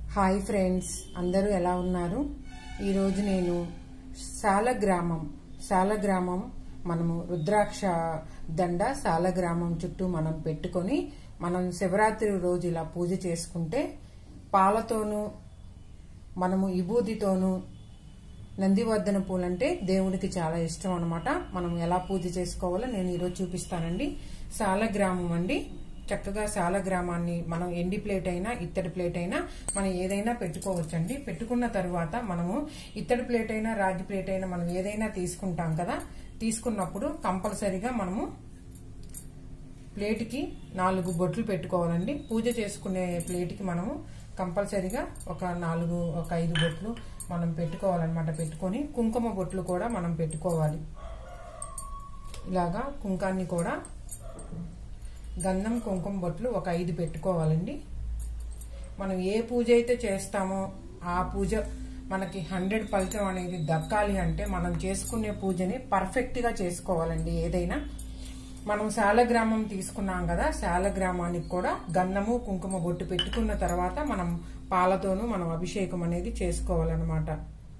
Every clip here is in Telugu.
హాయ్ ఫ్రెండ్స్ అందరూ ఎలా ఉన్నారు ఈరోజు నేను సాలగ్రామం సాలగ్రామం మనము రుద్రాక్ష దండ సాలగ్రామం చుట్టూ మనం పెట్టుకొని మనం శివరాత్రి రోజు ఇలా పూజ చేసుకుంటే పాలతోనూ మనము విభూతితోనూ నందివర్ధన పూలంటే దేవుడికి చాలా ఇష్టం అనమాట మనం ఎలా పూజ చేసుకోవాలో నేను ఈరోజు చూపిస్తానండి సాలగ్రామం అండి చక్కగా సాలగ్రామాన్ని మనం ఎండి ప్లేట్ అయినా ఇత్తడి ప్లేట్ అయినా మనం ఏదైనా పెట్టుకోవచ్చండి పెట్టుకున్న తర్వాత మనము ఇత్తడి ప్లేట్ అయినా రాగి ప్లేట్ అయినా మనం ఏదైనా తీసుకుంటాం కదా తీసుకున్నప్పుడు కంపల్సరిగా మనము ప్లేట్కి నాలుగు బొట్లు పెట్టుకోవాలండి పూజ చేసుకునే ప్లేట్కి మనము కంపల్సరిగా ఒక నాలుగు ఒక ఐదు బొట్లు మనం పెట్టుకోవాలన్నమాట పెట్టుకొని కుంకుమ బొట్లు కూడా మనం పెట్టుకోవాలి ఇలాగా కుంకాన్ని కూడా గంధం కుంకుమ బొట్లు ఒక ఐదు పెట్టుకోవాలండి మనం ఏ పూజ అయితే చేస్తామో ఆ పూజ మనకి హండ్రెడ్ ఫలితం అనేది దక్కాలి అంటే మనం చేసుకునే పూజని పర్ఫెక్ట్గా చేసుకోవాలండి ఏదైనా మనం శాలగ్రామం తీసుకున్నాం కదా శాలగ్రామానికి కూడా గంధము కుంకుమ బొట్టు పెట్టుకున్న తర్వాత మనం పాలతోనూ మనం అభిషేకం అనేది చేసుకోవాలన్నమాట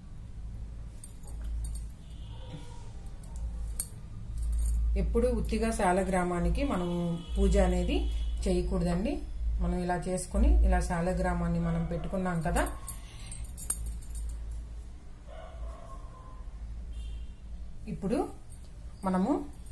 ఎప్పుడు ఉత్తిగా శాలగ్రామానికి మనం పూజ అనేది చేయకూడదండి మనం ఇలా చేసుకుని ఇలా శాలగ్రామాన్ని మనం పెట్టుకున్నాం కదా ఇప్పుడు మనము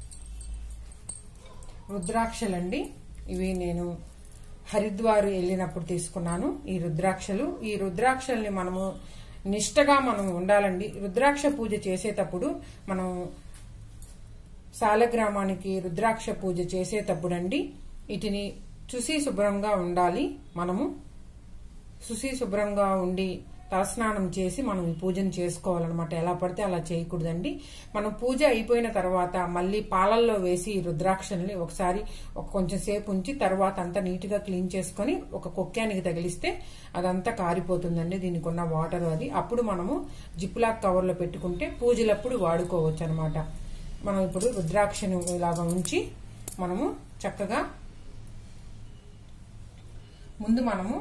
రుద్రాక్షలండి ఇవి నేను హరిద్వార్ వెళ్ళినప్పుడు తీసుకున్నాను ఈ రుద్రాక్షలు ఈ రుద్రాక్షల్ని మనము నిష్టగా మనం ఉండాలండి రుద్రాక్ష పూజ చేసేటప్పుడు మనం సాలగ్రామానికి రుద్రాక్ష పూజ చేసేటప్పుడు అండి వీటిని చూసి శుభ్రంగా ఉండాలి మనము శుసి శుభ్రంగా ఉండి తలస్నానం చేసి మనం ఈ పూజను చేసుకోవాలన్నమాట ఎలా పడితే అలా చేయకూడదండి మనం పూజ అయిపోయిన తర్వాత మళ్ళీ పాలల్లో వేసి ఈ రుద్రాక్షల్ని ఒకసారి ఒక కొంచెం సేపు ఉంచి తర్వాత అంతా నీట్గా క్లీన్ చేసుకొని ఒక కొక్కానికి తగిలిస్తే అదంతా కారిపోతుందండి దీనికి ఉన్న వాటర్ అది అప్పుడు మనము జిప్లాక్ కవర్లో పెట్టుకుంటే పూజలప్పుడు వాడుకోవచ్చు అనమాట మనం ఇప్పుడు రుద్రాక్షను ఇలాగా ఉంచి మనము చక్కగా ముందు మనము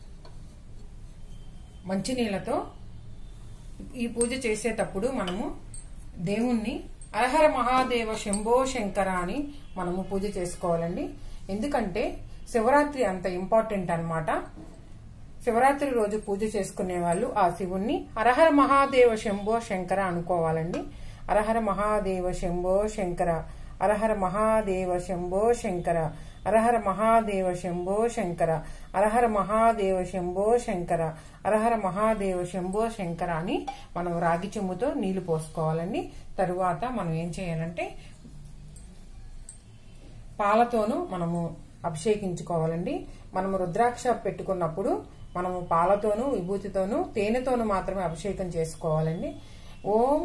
మంచినీళ్ళతో ఈ పూజ చేసేటప్పుడు మనము దేవుణ్ణి అరహర మహాదేవ శంభో శంకర అని మనము పూజ చేసుకోవాలండి ఎందుకంటే శివరాత్రి అంత ఇంపార్టెంట్ అనమాట శివరాత్రి రోజు పూజ చేసుకునే వాళ్ళు ఆ శివుణ్ణి అరహర మహాదేవ శంభో శంకర అనుకోవాలండి అరహర మహాదేవ శంభో శంకర అరహర మహాదేవ శంభో శంకర అరహర మహాదేవ శంభో శంకర అరహర మహాదేవ శంభో శంకర అరహర మహాదేవ శంభో శంకర అని మనం రాగి చెంబుతో నీళ్లు పోసుకోవాలండి తరువాత మనం ఏం చేయాలంటే పాలతోనూ మనము అభిషేకించుకోవాలండి మనము రుద్రాక్ష పెట్టుకున్నప్పుడు మనము పాలతోనూ విభూతితోనూ తేనెతోనూ మాత్రమే అభిషేకం చేసుకోవాలండి ఓం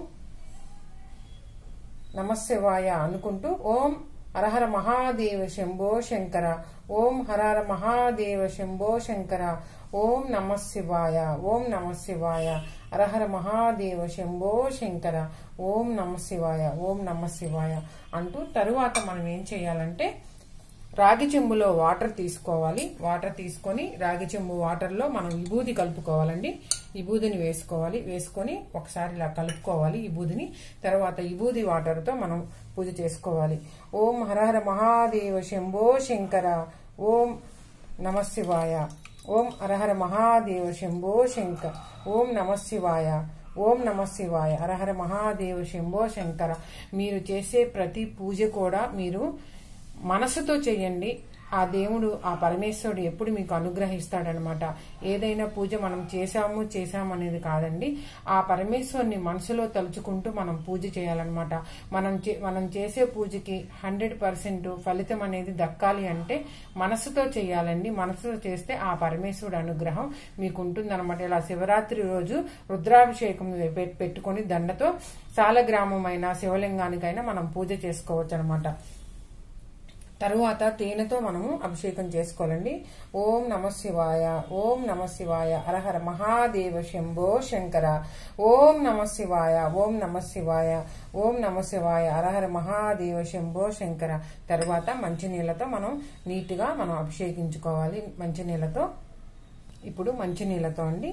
నమశివాయ అనుకుంటూ ఓం హరహర మహాదేవ శంభో శంకర ఓం హరహర మహాదేవ శంభో శంకర ఓం నమ శివాయ ఓం నమ శివాయ హరహర మహాదేవ శంభో శంకర ఓం నమ శివాయ ఓం నమ శివాయ అంటూ తరువాత మనం ఏం చేయాలంటే రాగి చెంబులో వాటర్ తీసుకోవాలి వాటర్ తీసుకొని రాగి చెంబు వాటర్లో మనం విభూది కలుపుకోవాలండి విభూదిని వేసుకోవాలి వేసుకొని ఒకసారి ఇలా కలుపుకోవాలి విభూదిని తర్వాత విభూది వాటర్తో మనం పూజ చేసుకోవాలి ఓం హరహర మహాదేవ శంభో శంకర ఓం నమ శివాయ ఓం హరహర మహాదేవ శంభో శంకర ఓం నమ శివాయ ఓం నమ శివాయ హరహర మహాదేవ శంభో శంకర మీరు చేసే ప్రతి పూజ కూడా మీరు మనసుతో చేయండి ఆ దేవుడు ఆ పరమేశ్వరుడు ఎప్పుడు మీకు అనుగ్రహిస్తాడనమాట ఏదైనా పూజ మనం చేశాము చేశాము అనేది కాదండి ఆ పరమేశ్వరుని మనసులో తలుచుకుంటూ మనం పూజ చేయాలన్నమాట మనం మనం చేసే పూజకి హండ్రెడ్ పర్సెంట్ ఫలితం అనేది దక్కాలి అంటే మనసుతో చేయాలండి మనసుతో చేస్తే ఆ పరమేశ్వరుడు అనుగ్రహం మీకు ఉంటుందన్నమాట ఇలా శివరాత్రి రోజు రుద్రాభిషేకం పెట్టుకొని దండతో సాలగ్రామమైన శివలింగానికైనా మనం పూజ చేసుకోవచ్చు అనమాట తరువాత తేనెతో మనము అభిషేకం చేసుకోవాలండి ఓం నమ శివాయ ఓం నమ శివాయ హరహర మహాదేవ శంభో శంకర ఓం నమ శివాయ ఓం నమ శివాయ ఓం నమ శివాయ హరహర మహాదేవ శంభో శంకర తరువాత మంచినీళ్ళతో మనం నీట్గా మనం అభిషేకించుకోవాలి మంచినీళ్ళతో ఇప్పుడు మంచినీళ్ళతో అండి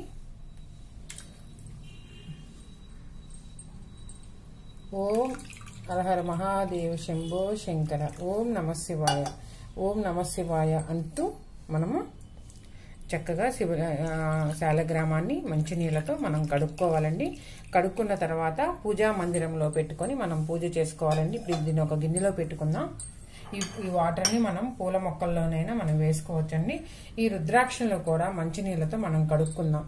ఓం హరహర మహాదేవ శంభో శంకర ఓం నమ శివాయ ఓం నమ శివాయ అంటూ మనము చక్కగా శివ ఆ, శాలగ్రామాన్ని మంచినీళ్ళతో మనం కడుక్కోవాలండి కడుక్కున్న తర్వాత పూజా మందిరంలో పెట్టుకొని మనం పూజ చేసుకోవాలండి ఇప్పుడు దీన్ని ఒక గిన్నెలో పెట్టుకుందాం ఈ ఈ వాటర్ని మనం పూల మొక్కల్లోనైనా మనం వేసుకోవచ్చండి ఈ రుద్రాక్షలో కూడా మంచినీళ్ళతో మనం కడుక్కుందాం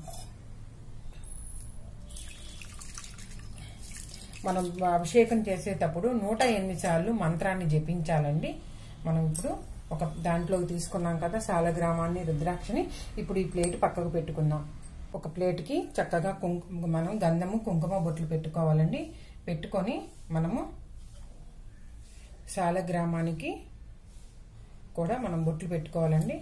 మనం అభిషేకం చేసేటప్పుడు నూట ఎనిమిది సార్లు మంత్రాన్ని జపించాలండి మనం ఇప్పుడు ఒక దాంట్లోకి తీసుకున్నాం కదా సాలగ్రామాన్ని రుద్రాక్షని ఇప్పుడు ఈ ప్లేట్ పక్కకు పెట్టుకుందాం ఒక ప్లేట్కి చక్కగా కుంకుమ మనం గంధము కుంకుమ బొట్లు పెట్టుకోవాలండి పెట్టుకొని మనము సాలగ్రామానికి కూడా మనం బొట్లు పెట్టుకోవాలండి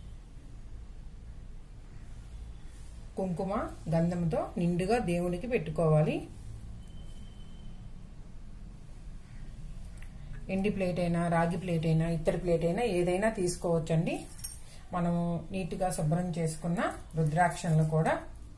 కుంకుమ గంధంతో నిండుగా దేవునికి పెట్టుకోవాలి ఎండి ప్లేట్ అయినా రాగి ప్లేట్ అయినా ఇత్తడి ప్లేట్ అయినా ఏదైనా తీసుకోవచ్చండి మనము నీట్గా శుభ్రం చేసుకున్న రుద్రాక్షలు కూడా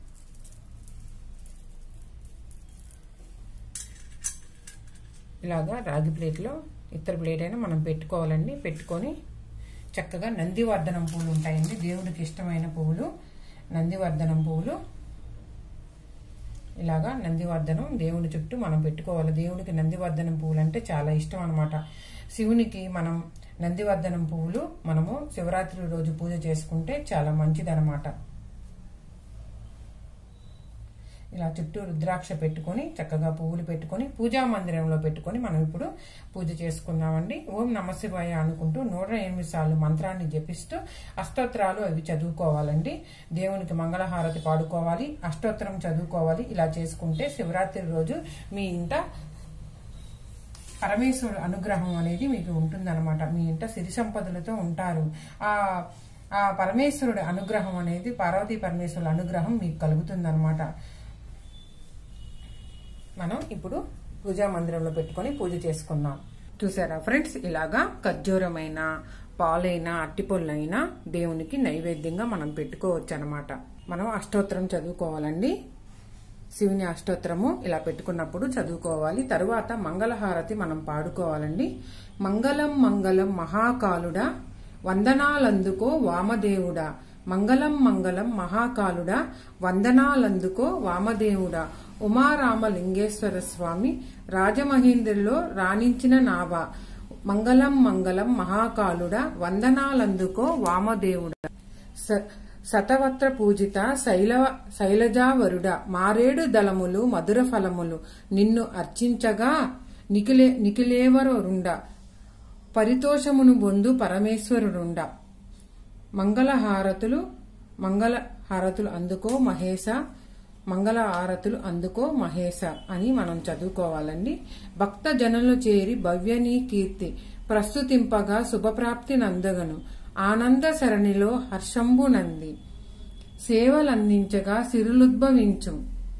ఇలాగా రాగి ప్లేట్లో ఇత్తడి ప్లేట్ అయినా మనం పెట్టుకోవాలండి పెట్టుకొని చక్కగా నందివర్ధనం పువ్వులు ఉంటాయండి దేవుడికి ఇష్టమైన పువ్వులు నందివర్ధనం పువ్వులు ఇలాగా నందివర్ధనం దేవుడి చుట్టూ మనం పెట్టుకోవాలి దేవుడికి నందివర్ధనం పువ్వులు అంటే చాలా ఇష్టం అనమాట శివునికి మనం నందివర్ధనం పువ్వులు మనము శివరాత్రి రోజు పూజ చేసుకుంటే చాలా మంచిదనమాట ఇలా చుట్టూ రుద్రాక్ష పెట్టుకొని చక్కగా పువ్వులు పెట్టుకొని పూజా మందిరంలో పెట్టుకొని మనం ఇప్పుడు పూజ చేసుకుందామండి ఓం నమశివాయ అనుకుంటూ నూట ఎనిమిది సార్లు మంత్రాన్ని జపిస్తూ అష్టోత్తరాలు అవి చదువుకోవాలండి దేవునికి మంగళహారతి పాడుకోవాలి అష్టోత్తరం చదువుకోవాలి ఇలా చేసుకుంటే శివరాత్రి రోజు మీ ఇంట పరమేశ్వరుడు అనుగ్రహం అనేది మీకు ఉంటుందన్నమాట మీ ఇంట సిరి సంపదలతో ఉంటారు ఆ ఆ పరమేశ్వరుడి అనుగ్రహం అనేది పార్వతీ పరమేశ్వరుడు అనుగ్రహం మీకు కలుగుతుందన్నమాట మనం ఇప్పుడు పూజా మందిరంలో పెట్టుకొని పూజ చేసుకుందాం చూసారా ఫ్రెండ్స్ ఇలాగా ఖర్జూరమైన పాలైనా అట్టిపొల్లైనా దేవునికి నైవేద్యంగా మనం పెట్టుకోవచ్చు అనమాట మనం అష్టోత్తరం చదువుకోవాలండి శివుని అష్టోత్తరము ఇలా పెట్టుకున్నప్పుడు చదువుకోవాలి తరువాత మంగళహారతి మనం పాడుకోవాలండి మంగళం మంగళం మహాకాలుడా వందనాలందుకో వామదేవుడా మంగళం మంగళం మహాకాలుడా వందనాలందుకో వామదేవుడా ఉమారామలింగేశ్వర స్వామి రాజమహేంద్రలో రాణించిన నావా మంగళం మంగళం మహాకాలుడా వందనాలందుకో వామదేవుడా స- శతవత్ర పూజిత శైల శైలజావరుడ మారేడు దళములు మధుర ఫలములు నిన్ను అర్చించగా నిఖిలే నిఖిలేవరుండ పరితోషమును బొందు పరమేశ్వరుడుండ మంగళ హారతులు మంగళ హారతులు అందుకో మహేశ మంగళ హారతులు అందుకో మహేశ అని మనం చదువుకోవాలండి భక్త జనులు చేరి భవ్యని కీర్తి ప్రస్తుతింపగా శుభప్రాప్తి నందగను ఆనంద సరణిలో హర్షంబు నంది సేవలందించగా సిరులుద్భవించు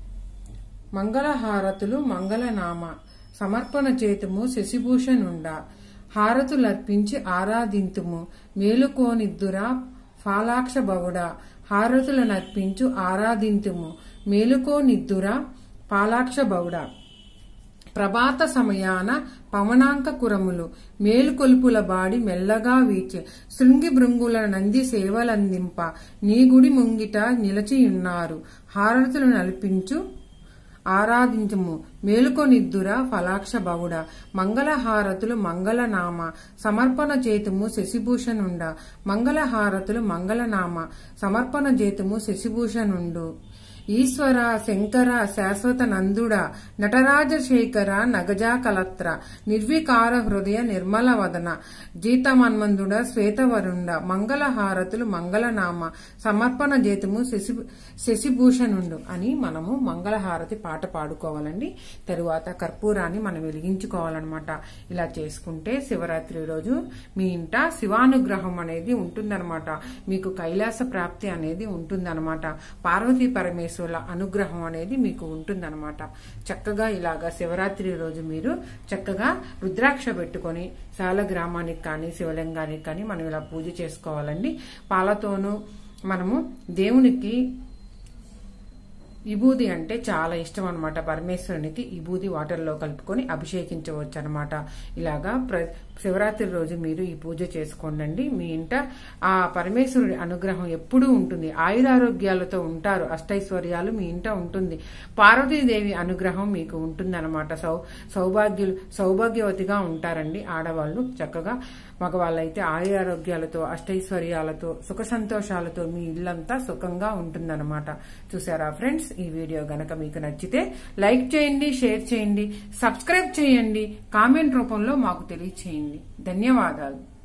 మంగళహారతులు మంగళనామ సమర్పణ చేతుము శశిభూషణుండా హారతులర్పించి ఆరాధింతుము మేలుకోనిద్దురా ఫాలాక్ష బవుడా హారతులనర్పించు ఆరాధింతుము మేలుకోనిద్దురా పాలాక్ష బవుడా ప్రభాత సమయాన పవనాంక కురములు మేలుకొల్పుల బాడి మెల్లగా వీచే శృంగి భృంగుల నంది సేవలందింప నీ గుడి ముంగిట నిలచియున్నారు హారతులు నల్పించు ఆరాధించము మేలుకొనిద్దురా ఫలాక్ష బవుడ మంగళహారతులు మంగళనామ సమర్పణ చేతుము శశిభూషణుండ మంగళహారతులు మంగళనామ సమర్పణ చేతుము శశిభూషణుండు ఈశ్వర శంకర శాశ్వత నందుడ నటరాజశేఖర నగజా కలత్ర నిర్వికార హృదయ నిర్మల వదన జీతమన్మందుడ శ్వేతవరుండ మంగళహారతులు మంగళనామ సమర్పణ చేతుము శశి శశిభూషణుండు అని మనము మంగళహారతి పాట పాడుకోవాలండి తరువాత కర్పూరాన్ని మనం వెలిగించుకోవాలన్నమాట ఇలా చేసుకుంటే శివరాత్రి రోజు మీ ఇంట శివానుగ్రహం అనేది ఉంటుందన్నమాట మీకు కైలాస ప్రాప్తి అనేది ఉంటుందన్నమాట పార్వతీ పరమేశ్వరుల అనుగ్రహం అనేది మీకు ఉంటుందన్నమాట చక్కగా ఇలాగా శివరాత్రి రోజు మీరు చక్కగా రుద్రాక్ష పెట్టుకొని చాలా గ్రామానికి కానీ శివలింగానికి కానీ మనం ఇలా పూజ చేసుకోవాలండి పాలతోనూ మనము దేవునికి విభూది అంటే చాలా ఇష్టం అనమాట పరమేశ్వరునికి విభూది వాటర్లో కలుపుకొని అభిషేకించవచ్చు అనమాట ఇలాగా ప్ర శివరాత్రి రోజు మీరు ఈ పూజ చేసుకోండి మీ ఇంట ఆ పరమేశ్వరుడి అనుగ్రహం ఎప్పుడూ ఉంటుంది ఆయురారోగ్యాలతో ఉంటారు అష్టైశ్వర్యాలు మీ ఇంట ఉంటుంది పార్వతీదేవి అనుగ్రహం మీకు ఉంటుందన్నమాట సౌ సౌభాగ్యులు సౌభాగ్యవతిగా ఉంటారండి ఆడవాళ్ళు చక్కగా మగవాళ్ళైతే ఆయురారోగ్యాలతో అష్టైశ్వర్యాలతో సుఖ సంతోషాలతో మీ ఇల్లంతా సుఖంగా ఉంటుందన్నమాట చూసారా ఫ్రెండ్స్ ఈ వీడియో గనక మీకు నచ్చితే లైక్ చేయండి షేర్ చేయండి సబ్స్క్రైబ్ చేయండి కామెంట్ రూపంలో మాకు తెలియచేయండి ధన్యవాదాలు